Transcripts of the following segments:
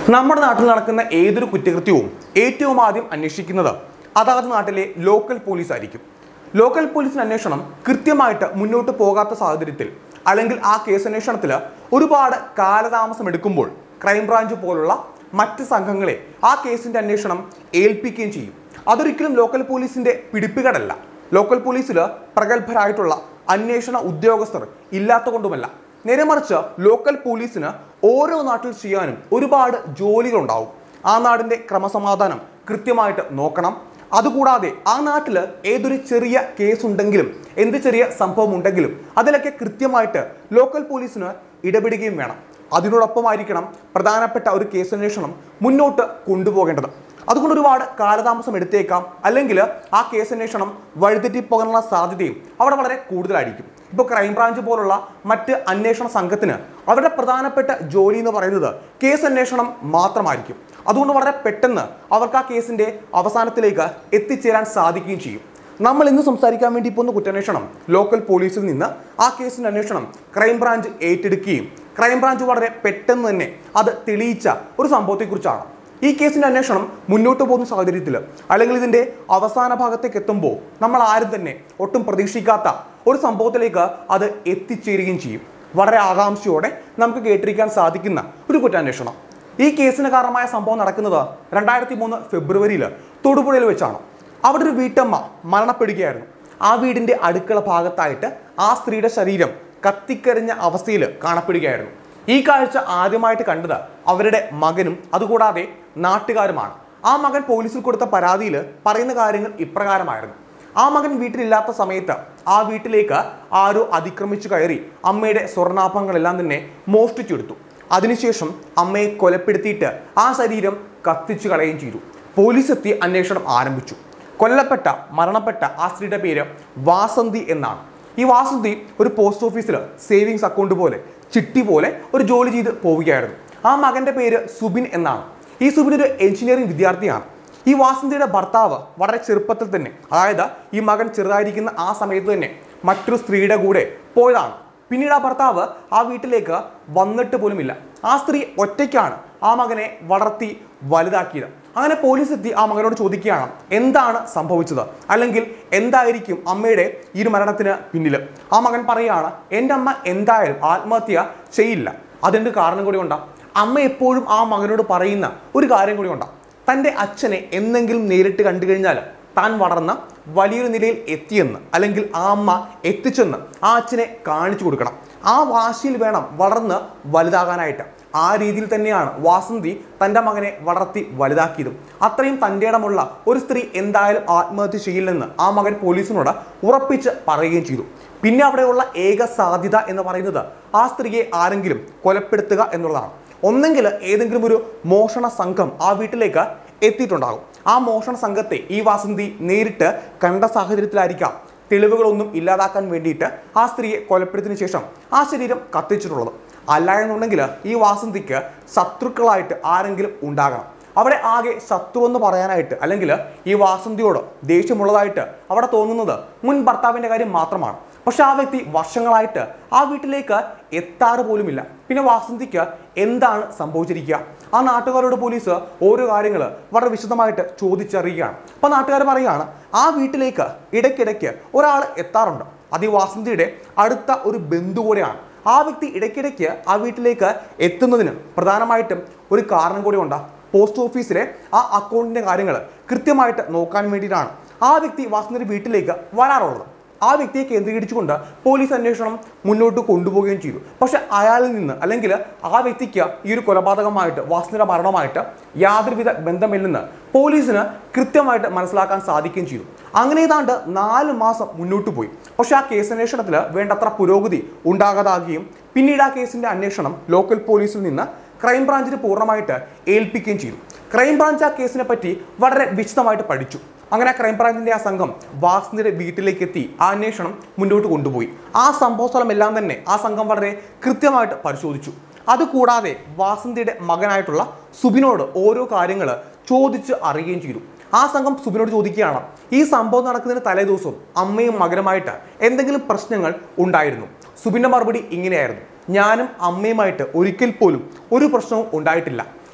നമ്മുടെ നാട്ടിൽ നടക്കുന്ന ഏതൊരു കുറ്റകൃത്യവും ഏറ്റവും ആദ്യം അന്വേഷിക്കുന്നത് അതാത് നാട്ടിലെ ലോക്കൽ പോലീസ് ആയിരിക്കും ലോക്കൽ പോലീസിന് അന്വേഷണം കൃത്യമായിട്ട് മുന്നോട്ട് പോകാത്ത സാഹചര്യത്തിൽ അല്ലെങ്കിൽ ആ കേസ് അന്വേഷണത്തിൽ ഒരുപാട് കാലതാമസം എടുക്കുമ്പോൾ ക്രൈംബ്രാഞ്ച് പോലുള്ള മറ്റ് സംഘങ്ങളെ ആ കേസിന്റെ അന്വേഷണം ഏൽപ്പിക്കുകയും ചെയ്യും അതൊരിക്കലും ലോക്കൽ പോലീസിന്റെ പിടിപ്പുകേടല്ല ലോക്കൽ പോലീസിൽ പ്രഗത്ഭരായിട്ടുള്ള അന്വേഷണ ഉദ്യോഗസ്ഥർ ഇല്ലാത്ത കൊണ്ടുമല്ല നേരെ മറിച്ച് ലോക്കൽ പോലീസിന് ഓരോ നാട്ടിൽ ചെയ്യാനും ഒരുപാട് ജോലികളുണ്ടാവും ആ നാടിന്റെ ക്രമസമാധാനം കൃത്യമായിട്ട് നോക്കണം അതുകൂടാതെ ആ നാട്ടിൽ ഏതൊരു ചെറിയ കേസ് ഉണ്ടെങ്കിലും എന്ത് ചെറിയ സംഭവം ഉണ്ടെങ്കിലും അതിലൊക്കെ കൃത്യമായിട്ട് ലോക്കൽ പോലീസിന് ഇടപെടുകയും വേണം അതിനോടൊപ്പമായിരിക്കണം പ്രധാനപ്പെട്ട ഒരു കേസ് അന്വേഷണം മുന്നോട്ട് കൊണ്ടുപോകേണ്ടത് അതുകൊണ്ട് ഒരുപാട് കാലതാമസം എടുത്തേക്കാം അല്ലെങ്കിൽ ആ കേസ് അന്വേഷണം വഴിതെറ്റിപ്പോകാനുള്ള സാധ്യതയും അവിടെ വളരെ കൂടുതലായിരിക്കും ഇപ്പോൾ ക്രൈംബ്രാഞ്ച് പോലുള്ള മറ്റ് അന്വേഷണ സംഘത്തിന് അവരുടെ പ്രധാനപ്പെട്ട ജോലി എന്ന് പറയുന്നത് കേസ് അന്വേഷണം മാത്രമായിരിക്കും അതുകൊണ്ട് വളരെ പെട്ടെന്ന് അവർക്ക് ആ കേസിന്റെ അവസാനത്തിലേക്ക് എത്തിച്ചേരാൻ സാധിക്കുകയും ചെയ്യും നമ്മൾ ഇന്ന് സംസാരിക്കാൻ വേണ്ടി പോകുന്ന കുറ്റാന്വേഷണം ലോക്കൽ പോലീസിൽ നിന്ന് ആ കേസിന്റെ അന്വേഷണം ക്രൈംബ്രാഞ്ച് ഏറ്റെടുക്കുകയും ക്രൈംബ്രാഞ്ച് വളരെ പെട്ടെന്ന് തന്നെ അത് തെളിയിച്ച ഒരു സംഭവത്തെക്കുറിച്ചാണ് ഈ കേസിന്റെ അന്വേഷണം മുന്നോട്ട് പോകുന്ന സാഹചര്യത്തിൽ അല്ലെങ്കിൽ ഇതിന്റെ അവസാന ഭാഗത്തേക്ക് എത്തുമ്പോൾ നമ്മൾ ആരും തന്നെ ഒട്ടും പ്രതീക്ഷിക്കാത്ത ഒരു സംഭവത്തിലേക്ക് അത് എത്തിച്ചേരുകയും ചെയ്യും വളരെ ആകാംക്ഷയോടെ നമുക്ക് കേട്ടിരിക്കാൻ സാധിക്കുന്ന ഒരു കുറ്റാന്വേഷണം ഈ കേസിന് കാരണമായ സംഭവം നടക്കുന്നത് രണ്ടായിരത്തി മൂന്ന് ഫെബ്രുവരിയിൽ തൊടുപുഴയിൽ വെച്ചാണ് അവിടെ ഒരു വീട്ടമ്മ മരണപ്പെടുകയായിരുന്നു ആ വീടിന്റെ അടുക്കള ഭാഗത്തായിട്ട് ആ സ്ത്രീയുടെ ശരീരം കത്തിക്കരിഞ്ഞ അവസ്ഥയിൽ കാണപ്പെടുകയായിരുന്നു ഈ കാഴ്ച ആദ്യമായിട്ട് കണ്ടത് അവരുടെ മകനും അതുകൂടാതെ നാട്ടുകാരുമാണ് ആ മകൻ പോലീസിൽ കൊടുത്ത പരാതിയിൽ പറയുന്ന കാര്യങ്ങൾ ഇപ്രകാരമായിരുന്നു ആ മകൻ വീട്ടിലില്ലാത്ത സമയത്ത് ആ വീട്ടിലേക്ക് ആരോ അതിക്രമിച്ചു കയറി അമ്മയുടെ സ്വർണ്ണാഭങ്ങളെല്ലാം തന്നെ മോഷ്ടിച്ചെടുത്തു അതിനുശേഷം അമ്മയെ കൊലപ്പെടുത്തിയിട്ട് ആ ശരീരം കത്തിച്ചു കളയുകയും ചെയ്തു പോലീസ് എത്തി അന്വേഷണം ആരംഭിച്ചു കൊല്ലപ്പെട്ട മരണപ്പെട്ട ആ സ്ത്രീയുടെ പേര് വാസന്തി എന്നാണ് ഈ വാസന്തി ഒരു പോസ്റ്റ് ഓഫീസിൽ സേവിങ്സ് അക്കൗണ്ട് പോലെ ചിട്ടി പോലെ ഒരു ജോലി ചെയ്ത് പോവുകയായിരുന്നു ആ മകന്റെ പേര് സുബിൻ എന്നാണ് ഈ സുബിൻ ഒരു എഞ്ചിനീയറിംഗ് വിദ്യാർത്ഥിയാണ് ഈ വാസന്തിയുടെ ഭർത്താവ് വളരെ ചെറുപ്പത്തിൽ തന്നെ അതായത് ഈ മകൻ ചെറുതായിരിക്കുന്ന ആ സമയത്ത് തന്നെ മറ്റൊരു സ്ത്രീയുടെ കൂടെ പോയതാണ് പിന്നീട് ആ ഭർത്താവ് ആ വീട്ടിലേക്ക് വന്നിട്ട് പോലുമില്ല ആ സ്ത്രീ ഒറ്റയ്ക്കാണ് ആ മകനെ വളർത്തി വലുതാക്കിയത് അങ്ങനെ പോലീസ് എത്തി ആ മകനോട് ചോദിക്കുകയാണ് എന്താണ് സംഭവിച്ചത് അല്ലെങ്കിൽ എന്തായിരിക്കും അമ്മയുടെ ഈ ഒരു മരണത്തിന് പിന്നിൽ ആ മകൻ പറയുകയാണ് എൻ്റെ അമ്മ എന്തായാലും ആത്മഹത്യ ചെയ്യില്ല അതിൻ്റെ കാരണം കൂടി ഉണ്ടാ അമ്മ എപ്പോഴും ആ മകനോട് പറയുന്ന ഒരു കാര്യം കൂടി ഉണ്ടാ തൻ്റെ അച്ഛനെ എന്തെങ്കിലും നേരിട്ട് കണ്ടു കഴിഞ്ഞാൽ താൻ വളർന്ന വലിയൊരു നിലയിൽ എത്തിയെന്ന് അല്ലെങ്കിൽ ആ അമ്മ എത്തിച്ചെന്ന് ആ അച്ഛനെ കാണിച്ചു കൊടുക്കണം ആ വാശിയിൽ വേണം വളർന്ന് വലുതാകാനായിട്ട് ആ രീതിയിൽ തന്നെയാണ് വാസന്തി തൻ്റെ മകനെ വളർത്തി വലുതാക്കിയതും അത്രയും തൻ്റെ ഇടമുള്ള ഒരു സ്ത്രീ എന്തായാലും ആത്മഹത്യ ചെയ്യില്ലെന്ന് ആ മകൻ പോലീസിനോട് ഉറപ്പിച്ച് പറയുകയും ചെയ്തു പിന്നെ അവിടെയുള്ള ഏക സാധ്യത എന്ന് പറയുന്നത് ആ സ്ത്രീയെ ആരെങ്കിലും കൊലപ്പെടുത്തുക എന്നുള്ളതാണ് ഒന്നെങ്കിൽ ഏതെങ്കിലും ഒരു മോഷണ സംഘം ആ വീട്ടിലേക്ക് എത്തിയിട്ടുണ്ടാകും ആ മോഷണ സംഘത്തെ ഈ വാസന്തി നേരിട്ട് കണ്ട സാഹചര്യത്തിലായിരിക്കാം തെളിവുകളൊന്നും ഇല്ലാതാക്കാൻ വേണ്ടിയിട്ട് ആ സ്ത്രീയെ കൊലപ്പെടുത്തിയതിനു ശേഷം ആ ശരീരം കത്തിച്ചിട്ടുള്ളത് അല്ല എന്നുണ്ടെങ്കിൽ ഈ വാസന്തിക്ക് ശത്രുക്കളായിട്ട് ആരെങ്കിലും ഉണ്ടാകണം അവിടെ ആകെ ശത്രു എന്ന് പറയാനായിട്ട് അല്ലെങ്കിൽ ഈ വാസന്തിയോട് ദേഷ്യമുള്ളതായിട്ട് അവിടെ തോന്നുന്നത് മുൻ ഭർത്താവിൻ്റെ കാര്യം മാത്രമാണ് പക്ഷെ ആ വ്യക്തി വർഷങ്ങളായിട്ട് ആ വീട്ടിലേക്ക് എത്താറ് പോലുമില്ല പിന്നെ വാസന്തിക്ക് എന്താണ് സംഭവിച്ചിരിക്കുക ആ നാട്ടുകാരോട് പോലീസ് ഓരോ കാര്യങ്ങൾ വളരെ വിശദമായിട്ട് ചോദിച്ചറിയുകയാണ് അപ്പോൾ നാട്ടുകാർ പറയുകയാണ് ആ വീട്ടിലേക്ക് ഇടയ്ക്കിടയ്ക്ക് ഒരാൾ എത്താറുണ്ട് അത് ഈ വാസന്തിയുടെ അടുത്ത ഒരു ബന്ധു കൂടെയാണ് ആ വ്യക്തി ഇടയ്ക്കിടയ്ക്ക് ആ വീട്ടിലേക്ക് എത്തുന്നതിന് പ്രധാനമായിട്ടും ഒരു കാരണം കൂടി ഉണ്ട് പോസ്റ്റ് ഓഫീസിലെ ആ അക്കൗണ്ടിൻ്റെ കാര്യങ്ങൾ കൃത്യമായിട്ട് നോക്കാൻ വേണ്ടിയിട്ടാണ് ആ വ്യക്തി വാസന്തിയുടെ വീട്ടിലേക്ക് വരാറുള്ളത് ആ വ്യക്തിയെ കേന്ദ്രീകരിച്ചുകൊണ്ട് പോലീസ് അന്വേഷണം മുന്നോട്ട് കൊണ്ടുപോവുകയും ചെയ്തു പക്ഷെ അയാളിൽ നിന്ന് അല്ലെങ്കിൽ ആ വ്യക്തിക്ക് ഈ ഒരു കൊലപാതകമായിട്ട് വാസനയുടെ മരണമായിട്ട് യാതൊരുവിധ ബന്ധമില്ലെന്ന് പോലീസിന് കൃത്യമായിട്ട് മനസ്സിലാക്കാൻ സാധിക്കുകയും ചെയ്തു അങ്ങനെ ഏതാണ്ട് നാല് മാസം മുന്നോട്ട് പോയി പക്ഷെ ആ കേസ് അന്വേഷണത്തിൽ വേണ്ടത്ര പുരോഗതി ഉണ്ടാകാതാകുകയും പിന്നീട് ആ കേസിന്റെ അന്വേഷണം ലോക്കൽ പോലീസിൽ നിന്ന് ക്രൈംബ്രാഞ്ചിന് പൂർണ്ണമായിട്ട് ഏൽപ്പിക്കുകയും ചെയ്തു ക്രൈംബ്രാഞ്ച് ആ കേസിനെ പറ്റി വളരെ വിശദമായിട്ട് പഠിച്ചു അങ്ങനെ ക്രൈംബ്രാഞ്ചിന്റെ ആ സംഘം വാസന്തിയുടെ വീട്ടിലേക്ക് എത്തി ആ അന്വേഷണം മുന്നോട്ട് കൊണ്ടുപോയി ആ സംഭവ സ്ഥലം എല്ലാം തന്നെ ആ സംഘം വളരെ കൃത്യമായിട്ട് പരിശോധിച്ചു അതുകൂടാതെ വാസന്തിയുടെ മകനായിട്ടുള്ള സുബിനോട് ഓരോ കാര്യങ്ങൾ ചോദിച്ച് അറിയുകയും ചെയ്തു ആ സംഘം സുബിനോട് ചോദിക്കുകയാണ് ഈ സംഭവം നടക്കുന്നതിന് തലേദിവസം അമ്മയും മകനുമായിട്ട് എന്തെങ്കിലും പ്രശ്നങ്ങൾ ഉണ്ടായിരുന്നു സുബിന്റെ മറുപടി ഇങ്ങനെയായിരുന്നു ഞാനും അമ്മയുമായിട്ട് ഒരിക്കൽ പോലും ഒരു പ്രശ്നവും ഉണ്ടായിട്ടില്ല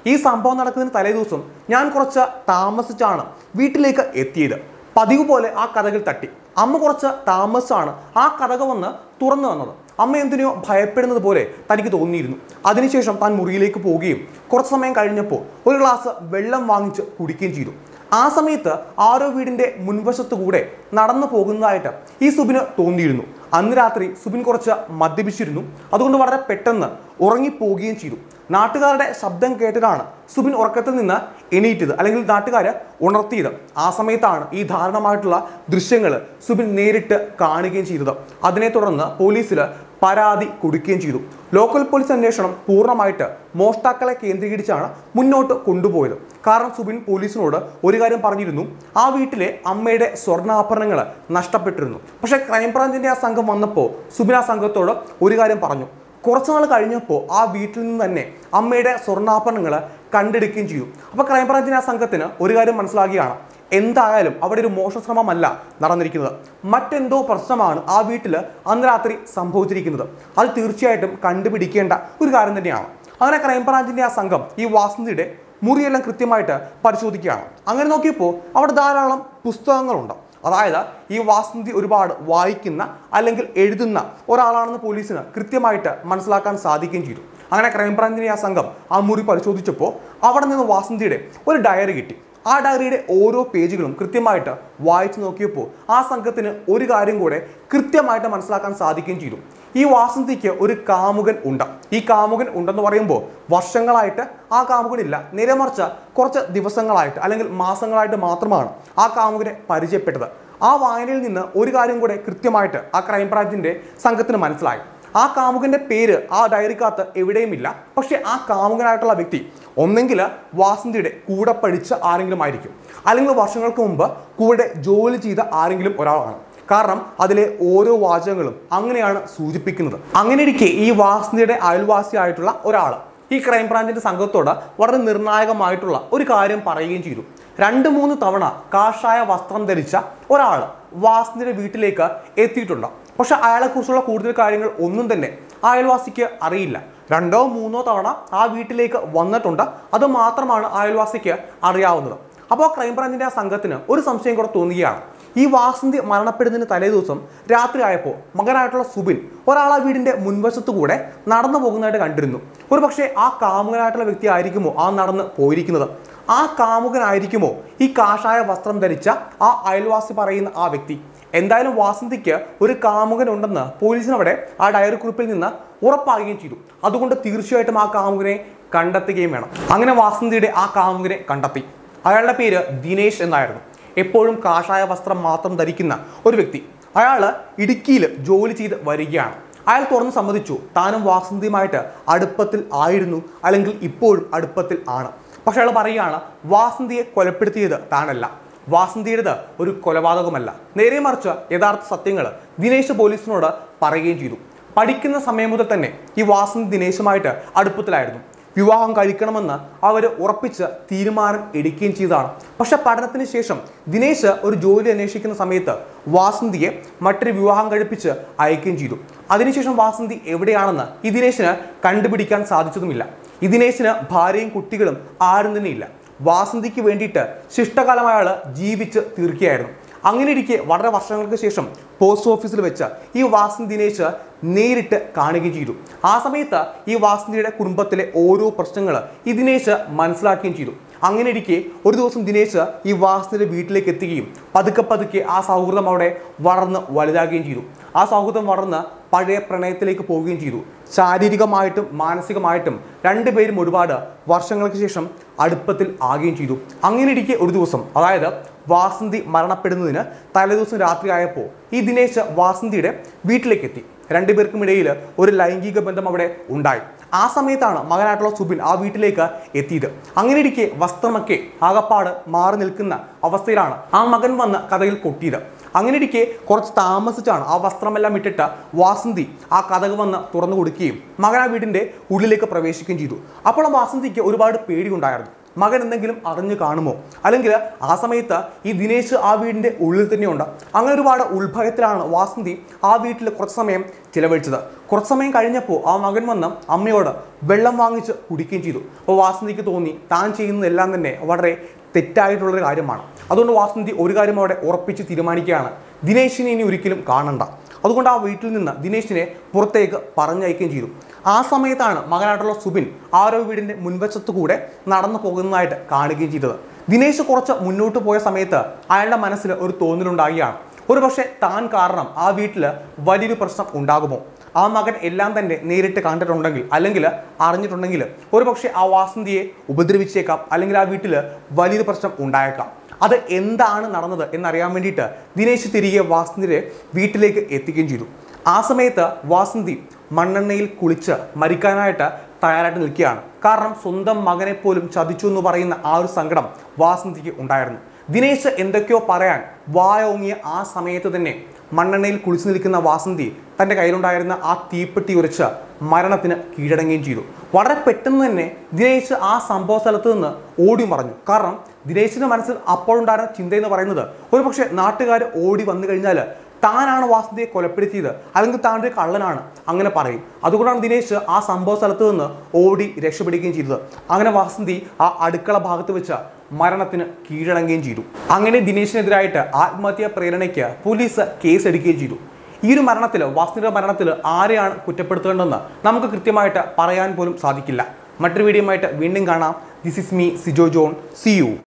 ഈ സംഭവം നടക്കുന്നതിന് തലേ ദിവസം ഞാൻ കുറച്ച് താമസിച്ചാണ് വീട്ടിലേക്ക് എത്തിയത് പതിവ് പോലെ ആ കഥകൾ തട്ടി അമ്മ കുറച്ച് താമസിച്ചാണ് ആ കഥക വന്ന് തുറന്നു വന്നത് അമ്മ എന്തിനോ ഭയപ്പെടുന്നത് പോലെ തനിക്ക് തോന്നിയിരുന്നു അതിനുശേഷം താൻ മുറിയിലേക്ക് പോവുകയും കുറച്ച് സമയം കഴിഞ്ഞപ്പോൾ ഒരു ഗ്ലാസ് വെള്ളം വാങ്ങിച്ച് കുടിക്കുകയും ചെയ്തു ആ സമയത്ത് ആരോ വീടിന്റെ മുൻവശത്തു കൂടെ നടന്നു പോകുന്നതായിട്ട് ഈ സുബിന് തോന്നിയിരുന്നു അന്ന് രാത്രി സുബിൻ കുറച്ച് മദ്യപിച്ചിരുന്നു അതുകൊണ്ട് വളരെ പെട്ടെന്ന് ഉറങ്ങിപ്പോവുകയും ചെയ്തു നാട്ടുകാരുടെ ശബ്ദം കേട്ടിട്ടാണ് സുബിൻ ഉറക്കത്തിൽ നിന്ന് എണീറ്റത് അല്ലെങ്കിൽ നാട്ടുകാർ ഉണർത്തിയത് ആ സമയത്താണ് ഈ ദാരുണമായിട്ടുള്ള ദൃശ്യങ്ങൾ സുബിൻ നേരിട്ട് കാണുകയും ചെയ്തത് അതിനെ തുടർന്ന് പോലീസിൽ പരാതി കൊടുക്കുകയും ചെയ്തു ലോക്കൽ പോലീസ് അന്വേഷണം പൂർണ്ണമായിട്ട് മോഷ്ടാക്കളെ കേന്ദ്രീകരിച്ചാണ് മുന്നോട്ട് കൊണ്ടുപോയത് കാരണം സുബിൻ പോലീസിനോട് ഒരു കാര്യം പറഞ്ഞിരുന്നു ആ വീട്ടിലെ അമ്മയുടെ സ്വർണ്ണാഭരണങ്ങൾ നഷ്ടപ്പെട്ടിരുന്നു പക്ഷേ ക്രൈംബ്രാഞ്ചിന്റെ ആ സംഘം വന്നപ്പോൾ സുബിൻ ആ സംഘത്തോട് ഒരു കാര്യം പറഞ്ഞു കുറച്ച് നാൾ കഴിഞ്ഞപ്പോൾ ആ വീട്ടിൽ നിന്ന് തന്നെ അമ്മയുടെ സ്വർണ്ണാഭരണങ്ങൾ കണ്ടെടുക്കുകയും ചെയ്തു അപ്പോൾ ക്രൈംബ്രാഞ്ചിന്റെ ആ സംഘത്തിന് ഒരു കാര്യം മനസ്സിലാകുകയാണ് എന്തായാലും അവിടെ ഒരു മോഷണശ്രമമല്ല നടന്നിരിക്കുന്നത് മറ്റെന്തോ പ്രശ്നമാണ് ആ വീട്ടിൽ അന്ന് രാത്രി സംഭവിച്ചിരിക്കുന്നത് അത് തീർച്ചയായിട്ടും കണ്ടുപിടിക്കേണ്ട ഒരു കാര്യം തന്നെയാണ് അങ്ങനെ ക്രൈംബ്രാഞ്ചിന്റെ ആ സംഘം ഈ വാസന്തിയുടെ മുറിയെല്ലാം കൃത്യമായിട്ട് പരിശോധിക്കുകയാണ് അങ്ങനെ നോക്കിയപ്പോൾ അവിടെ ധാരാളം പുസ്തകങ്ങളുണ്ട് അതായത് ഈ വാസന്തി ഒരുപാട് വായിക്കുന്ന അല്ലെങ്കിൽ എഴുതുന്ന ഒരാളാണെന്ന് പോലീസിന് കൃത്യമായിട്ട് മനസ്സിലാക്കാൻ സാധിക്കുകയും ചെയ്തു അങ്ങനെ ക്രൈംബ്രാഞ്ചിനെ ആ സംഘം ആ മുറി പരിശോധിച്ചപ്പോൾ അവിടെ നിന്ന് വാസന്തിയുടെ ഒരു ഡയറി കിട്ടി ആ ഡയറിയുടെ ഓരോ പേജുകളും കൃത്യമായിട്ട് വായിച്ചു നോക്കിയപ്പോൾ ആ സംഘത്തിന് ഒരു കാര്യം കൂടെ കൃത്യമായിട്ട് മനസ്സിലാക്കാൻ സാധിക്കുകയും ചെയ്തു ഈ വാസന്തിക്ക് ഒരു കാമുകൻ ഉണ്ട് ഈ കാമുകൻ ഉണ്ടെന്ന് പറയുമ്പോൾ വർഷങ്ങളായിട്ട് ആ കാമുകനില്ല നേരെ മറിച്ച് കുറച്ച് ദിവസങ്ങളായിട്ട് അല്ലെങ്കിൽ മാസങ്ങളായിട്ട് മാത്രമാണ് ആ കാമുകനെ പരിചയപ്പെട്ടത് ആ വായനയിൽ നിന്ന് ഒരു കാര്യം കൂടെ കൃത്യമായിട്ട് ആ ക്രൈംബ്രാഞ്ചിന്റെ സംഘത്തിന് മനസ്സിലായി ആ കാമുകന്റെ പേര് ആ ഡയറിക്കകത്ത് എവിടെയുമില്ല പക്ഷെ ആ കാമുകനായിട്ടുള്ള വ്യക്തി ഒന്നെങ്കിൽ വാസന്തിയുടെ കൂടെ പഠിച്ച ആരെങ്കിലും ആയിരിക്കും അല്ലെങ്കിൽ വർഷങ്ങൾക്ക് മുമ്പ് കൂടെ ജോലി ചെയ്ത ആരെങ്കിലും ഒരാളാണ് കാരണം അതിലെ ഓരോ വാചകങ്ങളും അങ്ങനെയാണ് സൂചിപ്പിക്കുന്നത് അങ്ങനെ ഇരിക്കെ ഈ വാസന്തിയുടെ അയൽവാസിയായിട്ടുള്ള ഒരാൾ ഈ ക്രൈംബ്രാഞ്ചിന്റെ സംഘത്തോട് വളരെ നിർണായകമായിട്ടുള്ള ഒരു കാര്യം പറയുകയും ചെയ്തു രണ്ട് മൂന്ന് തവണ കാഷായ വസ്ത്രം ധരിച്ച ഒരാൾ വാസന്തിയുടെ വീട്ടിലേക്ക് എത്തിയിട്ടുണ്ട് പക്ഷെ അയാളെക്കുറിച്ചുള്ള കൂടുതൽ കാര്യങ്ങൾ ഒന്നും തന്നെ ആ അയൽവാസിക്ക് അറിയില്ല രണ്ടോ മൂന്നോ തവണ ആ വീട്ടിലേക്ക് വന്നിട്ടുണ്ട് അത് മാത്രമാണ് ആ അയൽവാസിക്ക് അറിയാവുന്നത് അപ്പോൾ ക്രൈംബ്രാഞ്ചിന്റെ ആ സംഘത്തിന് ഒരു സംശയം കൂടെ തോന്നുകയാണ് ഈ വാസന്തി മരണപ്പെടുന്നതിന് തലേ ദിവസം രാത്രി ആയപ്പോൾ മകനായിട്ടുള്ള സുബിൻ ഒരാൾ ആ വീടിന്റെ മുൻവശത്തു കൂടെ നടന്നു പോകുന്നതായിട്ട് കണ്ടിരുന്നു ഒരു പക്ഷേ ആ കാമുകനായിട്ടുള്ള വ്യക്തി ആയിരിക്കുമോ ആ നടന്ന് പോയിരിക്കുന്നത് ആ കാമുകനായിരിക്കുമോ ഈ കാഷായ വസ്ത്രം ധരിച്ച ആ അയൽവാസി പറയുന്ന ആ വ്യക്തി എന്തായാലും വാസന്തിക്ക് ഒരു കാമുകൻ ഉണ്ടെന്ന് പോലീസിന് അവിടെ ആ ഡയറി കുറിപ്പിൽ നിന്ന് ഉറപ്പാകുകയും ചെയ്തു അതുകൊണ്ട് തീർച്ചയായിട്ടും ആ കാമുകനെ കണ്ടെത്തുകയും വേണം അങ്ങനെ വാസന്തിയുടെ ആ കാമുകനെ കണ്ടെത്തി അയാളുടെ പേര് ദിനേശ് എന്നായിരുന്നു എപ്പോഴും കാഷായ വസ്ത്രം മാത്രം ധരിക്കുന്ന ഒരു വ്യക്തി അയാൾ ഇടുക്കിയിൽ ജോലി ചെയ്ത് വരികയാണ് അയാൾ തുറന്ന് സമ്മതിച്ചു താനും വാസന്തിയുമായിട്ട് അടുപ്പത്തിൽ ആയിരുന്നു അല്ലെങ്കിൽ ഇപ്പോഴും അടുപ്പത്തിൽ ആണ് പക്ഷെ അയാൾ പറയുകയാണ് വാസന്തിയെ കൊലപ്പെടുത്തിയത് താനല്ല വാസന്തിയുടേത് ഒരു കൊലപാതകമല്ല നേരെ മറിച്ച് യഥാർത്ഥ സത്യങ്ങൾ ദിനേശ് പോലീസിനോട് പറയുകയും ചെയ്തു പഠിക്കുന്ന സമയം മുതൽ തന്നെ ഈ വാസന്തി ദിനേശുമായിട്ട് അടുപ്പത്തിലായിരുന്നു വിവാഹം കഴിക്കണമെന്ന് അവർ ഉറപ്പിച്ച് തീരുമാനം എടുക്കുകയും ചെയ്തതാണ് പക്ഷെ പഠനത്തിന് ശേഷം ദിനേശ് ഒരു ജോലി അന്വേഷിക്കുന്ന സമയത്ത് വാസന്തിയെ മറ്റൊരു വിവാഹം കഴിപ്പിച്ച് അയക്കുകയും ചെയ്തു അതിനുശേഷം വാസന്തി എവിടെയാണെന്ന് ഈ ദിനേശിന് കണ്ടുപിടിക്കാൻ സാധിച്ചതുമില്ല ഈ ദിനേശിന് ഭാര്യയും കുട്ടികളും ആരും തന്നെ ഇല്ല വാസന്തിക്ക് വേണ്ടിയിട്ട് ശിഷ്ടകാലം അയാൾ ജീവിച്ച് തീർക്കുകയായിരുന്നു അങ്ങനെ ഇരിക്കെ വളരെ വർഷങ്ങൾക്ക് ശേഷം പോസ്റ്റ് ഓഫീസിൽ വെച്ച് ഈ വാസന്തി ദിനേശ് നേരിട്ട് കാണുകയും ചെയ്തു ആ സമയത്ത് ഈ വാസന്തിയുടെ കുടുംബത്തിലെ ഓരോ പ്രശ്നങ്ങൾ ഈ ദിനേശ് മനസ്സിലാക്കുകയും ചെയ്തു അങ്ങനെ ഇരിക്കെ ഒരു ദിവസം ദിനേശ് ഈ വാസന്തിയുടെ വീട്ടിലേക്ക് എത്തുകയും പതുക്കെ പതുക്കെ ആ സൗഹൃദം അവിടെ വളർന്ന് വലുതാകുകയും ചെയ്തു ആ സൗഹൃദം വളർന്ന് പഴയ പ്രണയത്തിലേക്ക് പോവുകയും ചെയ്തു ശാരീരികമായിട്ടും മാനസികമായിട്ടും രണ്ടുപേരും ഒരുപാട് വർഷങ്ങൾക്ക് ശേഷം അടുപ്പത്തിൽ ആകുകയും ചെയ്തു അങ്ങനെ ഇരിക്കെ ഒരു ദിവസം അതായത് വാസന്തി മരണപ്പെടുന്നതിന് തലേദിവസം രാത്രി ആയപ്പോൾ ഈ ദിനേശ് വാസന്തിയുടെ വീട്ടിലേക്ക് എത്തി രണ്ടുപേർക്കും ഇടയിൽ ഒരു ലൈംഗിക ബന്ധം അവിടെ ഉണ്ടായി ആ സമയത്താണ് മകനായിട്ടുള്ള സുബിൻ ആ വീട്ടിലേക്ക് എത്തിയത് അങ്ങനെ ഇരിക്കെ വസ്ത്രമൊക്കെ ആകപ്പാട് മാറി നിൽക്കുന്ന അവസ്ഥയിലാണ് ആ മകൻ വന്ന് കഥയിൽ കൊട്ടിയത് അങ്ങനെ ഇരിക്കെ കുറച്ച് താമസിച്ചാണ് ആ വസ്ത്രമെല്ലാം ഇട്ടിട്ട് വാസന്തി ആ കഥക് വന്ന് തുറന്നു കൊടുക്കുകയും മകൻ ആ വീടിന്റെ ഉള്ളിലേക്ക് പ്രവേശിക്കുകയും ചെയ്തു അപ്പോൾ ആ വാസന്തിക്ക് ഒരുപാട് പേടി ഉണ്ടായിരുന്നു മകൻ എന്തെങ്കിലും അറിഞ്ഞു കാണുമോ അല്ലെങ്കിൽ ആ സമയത്ത് ഈ ദിനേശ് ആ വീടിൻ്റെ ഉള്ളിൽ തന്നെയുണ്ട് അങ്ങനെ ഒരുപാട് ഉത്ഭയത്തിലാണ് വാസന്തി ആ വീട്ടിൽ കുറച്ച് സമയം ചിലവഴിച്ചത് കുറച്ച് സമയം കഴിഞ്ഞപ്പോൾ ആ മകൻ വന്ന് അമ്മയോട് വെള്ളം വാങ്ങിച്ച് കുടിക്കുകയും ചെയ്തു അപ്പോൾ വാസന്തിക്ക് തോന്നി താൻ ചെയ്യുന്നതെല്ലാം തന്നെ വളരെ തെറ്റായിട്ടുള്ളൊരു കാര്യമാണ് അതുകൊണ്ട് വാസന്തി ഒരു കാര്യം അവിടെ ഉറപ്പിച്ച് തീരുമാനിക്കുകയാണ് ദിനേശിനെ ഇനി ഒരിക്കലും കാണണ്ട അതുകൊണ്ട് ആ വീട്ടിൽ നിന്ന് ദിനേശിനെ പുറത്തേക്ക് പറഞ്ഞയക്കുകയും ചെയ്തു ആ സമയത്താണ് മകനായിട്ടുള്ള സുബിൻ ആരോ വീടിൻ്റെ മുൻവശത്ത് കൂടെ നടന്നു പോകുന്നതായിട്ട് കാണുകയും ചെയ്തത് ദിനേശ് കുറച്ച് മുന്നോട്ട് പോയ സമയത്ത് അയാളുടെ മനസ്സിൽ ഒരു തോന്നലുണ്ടാകുകയാണ് ഒരു പക്ഷേ താൻ കാരണം ആ വീട്ടിൽ വലിയൊരു പ്രശ്നം ഉണ്ടാകുമോ ആ മകൻ എല്ലാം തന്നെ നേരിട്ട് കണ്ടിട്ടുണ്ടെങ്കിൽ അല്ലെങ്കിൽ അറിഞ്ഞിട്ടുണ്ടെങ്കിൽ ഒരു പക്ഷേ ആ വാസന്തിയെ ഉപദ്രവിച്ചേക്കാം അല്ലെങ്കിൽ ആ വീട്ടിൽ വലിയൊരു പ്രശ്നം ഉണ്ടായേക്കാം അത് എന്താണ് നടന്നത് എന്നറിയാൻ വേണ്ടിയിട്ട് ദിനേശ് തിരികെ വാസന്തിയെ വീട്ടിലേക്ക് എത്തിക്കുകയും ചെയ്തു ആ സമയത്ത് വാസന്തി മണ്ണെണ്ണയിൽ കുളിച്ച് മരിക്കാനായിട്ട് തയ്യാറായിട്ട് നിൽക്കുകയാണ് കാരണം സ്വന്തം മകനെ പോലും ചതിച്ചു എന്ന് പറയുന്ന ആ ഒരു സങ്കടം വാസന്തിക്ക് ഉണ്ടായിരുന്നു ദിനേശ് എന്തൊക്കെയോ പറയാൻ വായോങ്ങിയ ആ സമയത്ത് തന്നെ മണ്ണെണ്ണയിൽ കുളിച്ചു നിൽക്കുന്ന വാസന്തി തൻ്റെ കയ്യിലുണ്ടായിരുന്ന ആ തീപ്പെട്ടി ഉരച്ച് മരണത്തിന് കീഴടങ്ങുകയും ചെയ്തു വളരെ പെട്ടെന്ന് തന്നെ ദിനേശ് ആ സംഭവ സ്ഥലത്ത് നിന്ന് ഓടി മറഞ്ഞു കാരണം ദിനേശിന്റെ മനസ്സിൽ അപ്പോഴുണ്ടായിരുന്ന ചിന്ത എന്ന് പറയുന്നത് ഒരുപക്ഷെ നാട്ടുകാർ ഓടി വന്നു കഴിഞ്ഞാൽ താനാണ് വാസന്തിയെ കൊലപ്പെടുത്തിയത് അല്ലെങ്കിൽ താൻ ഒരു കള്ളനാണ് അങ്ങനെ പറയും അതുകൊണ്ടാണ് ദിനേശ് ആ സംഭവ സ്ഥലത്ത് നിന്ന് ഓടി രക്ഷപ്പെടുകയും ചെയ്തത് അങ്ങനെ വാസന്തി ആ അടുക്കള ഭാഗത്ത് വെച്ച് മരണത്തിന് കീഴടങ്ങുകയും ചെയ്തു അങ്ങനെ ദിനേശിനെതിരായിട്ട് ആത്മഹത്യാ പ്രേരണയ്ക്ക് പോലീസ് കേസ് എടുക്കുകയും ചെയ്തു ഈ ഒരു മരണത്തിൽ വാസന്തിയുടെ മരണത്തിൽ ആരെയാണ് കുറ്റപ്പെടുത്തേണ്ടതെന്ന് നമുക്ക് കൃത്യമായിട്ട് പറയാൻ പോലും സാധിക്കില്ല മറ്റൊരു വീഡിയോയുമായിട്ട് വീണ്ടും കാണാം this is me Sijo John see U